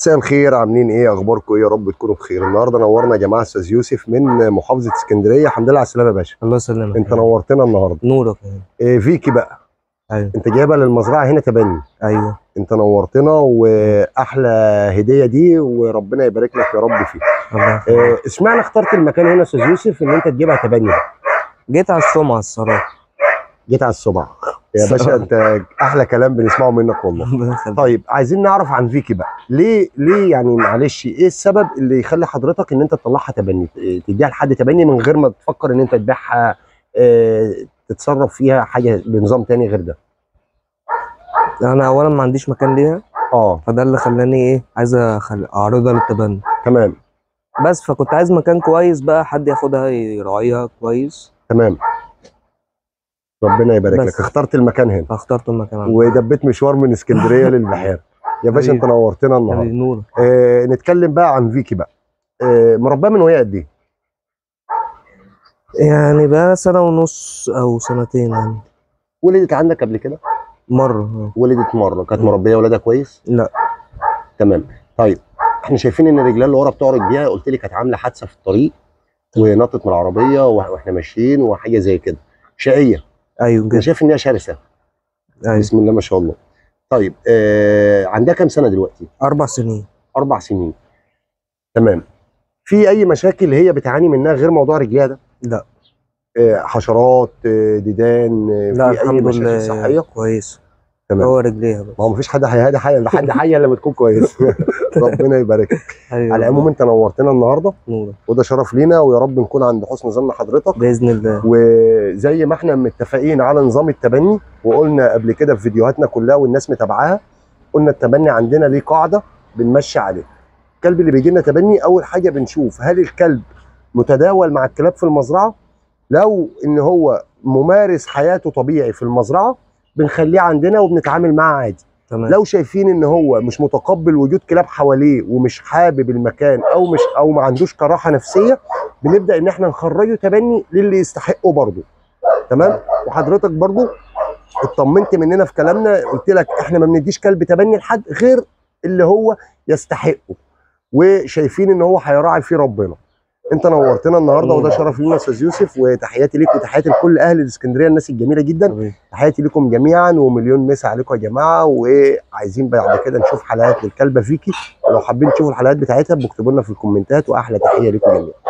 مساء الخير عاملين ايه اخباركم ايه يا رب تكونوا بخير النهارده نورنا يا جماعه استاذ يوسف من محافظه اسكندريه الحمد لله على السلامه يا باشا الله يسلمك انت نورتنا النهارده نورك يعني. إيه فيكي بقى ايوه انت جايبها للمزرعه هنا تبني ايوه انت نورتنا واحلى هديه دي وربنا يبارك لك يا رب فيها الله يخليك. إيه اشمعنى اخترت المكان هنا يا استاذ يوسف ان انت تجيبها تبني بقى جيت على السمعه الصراحه جيت على الصبع يا باشا انت احلى كلام بنسمعه منك والله ربنا يخليك. طيب عايزين نعرف عن فيكي بقى ليه ليه يعني معلش ايه السبب اللي يخلي حضرتك ان انت تطلعها تبني إيه، تديها لحد تبني من غير ما تفكر ان انت تبيعها اه تتصرف فيها حاجه بنظام تاني غير ده انا اولا ما عنديش مكان ليها اه فده اللي خلاني ايه عايز أخل... اعرضها للتبني تمام بس فكنت عايز مكان كويس بقى حد ياخدها يراعيها كويس تمام ربنا يبارك بس. لك اخترت المكان هنا فاخترت المكان عندي. ودبيت مشوار من اسكندريه للبحيره يا باشا انت حبيبي. نورتنا النهارده حبيبي نورك اه نتكلم بقى عن فيكي بقى اه مرباه من وهي قد ايه يعني بقى سنه ونص او سنتين يعني ولدت عندك قبل كده مره ولدت مره كانت مم. مربيه ولادها كويس لا تمام طيب احنا شايفين ان الرجلال اللي ورا بتعرج بيها قلت لي كانت عامله حادثه في الطريق ونطت من العربيه وإح- واحنا ماشيين وحاجه زي كده شقيه ايوه انا جدا شايف ان هي شرسه ايوه بسم الله ما شاء الله طيب آه عندها كام سنه دلوقتي اربع سنين اربع سنين تمام في اي مشاكل هي بتعاني منها غير موضوع رجليها ده لا آه حشرات آه ديدان آه لا في اي الحمد مشاكل لله صحيه كويس تمام هو رجليها بس ما هو مفيش حد هيهدي حي لحد حي الا لما تكون كويس ربنا يبارك ايوه على العموم انت نورتنا النهارده نورك وده شرف لينا ويا رب نكون عند حسن ظن حضرتك باذن الله وزي ما احنا متفقين على نظام التبني وقلنا قبل كده في فيديوهاتنا كلها والناس متابعاها قلنا التبني عندنا ليه قاعده بنمشي عليه الكلب اللي بيجي لنا تبني اول حاجه بنشوف هل الكلب متداول مع الكلاب في المزرعه لو ان هو ممارس حياته طبيعي في المزرعه بنخليه عندنا وبنتعامل معاه عادي تمام لو شايفين ان هو مش متقبل وجود كلاب حواليه ومش حابب المكان او مش او ما عندوش كراهه نفسيه بنبدا ان احنا نخرجه تبني للي يستحقه برضه تمام وحضرتك برضه اطمنت مننا في كلامنا قلت لك احنا ما بنديش كلب تبني لحد غير اللي هو يستحقه وشايفين ان هو هيراعي فيه ربنا انت نورتنا النهارده وده شرف لينا يا استاذ يوسف وتحياتي ليك وتحياتي لكل اهل الاسكندريه الناس الجميله جدا حبيبي. تحياتي لكم جميعا ومليون مسا عليكم يا جماعه وعايزين بعد كده نشوف حلقات للكلبه فيكي ولو حابين تشوفوا الحلقات بتاعتها بكتبوا لنا في الكومنتات واحلى تحيه لكم جميعا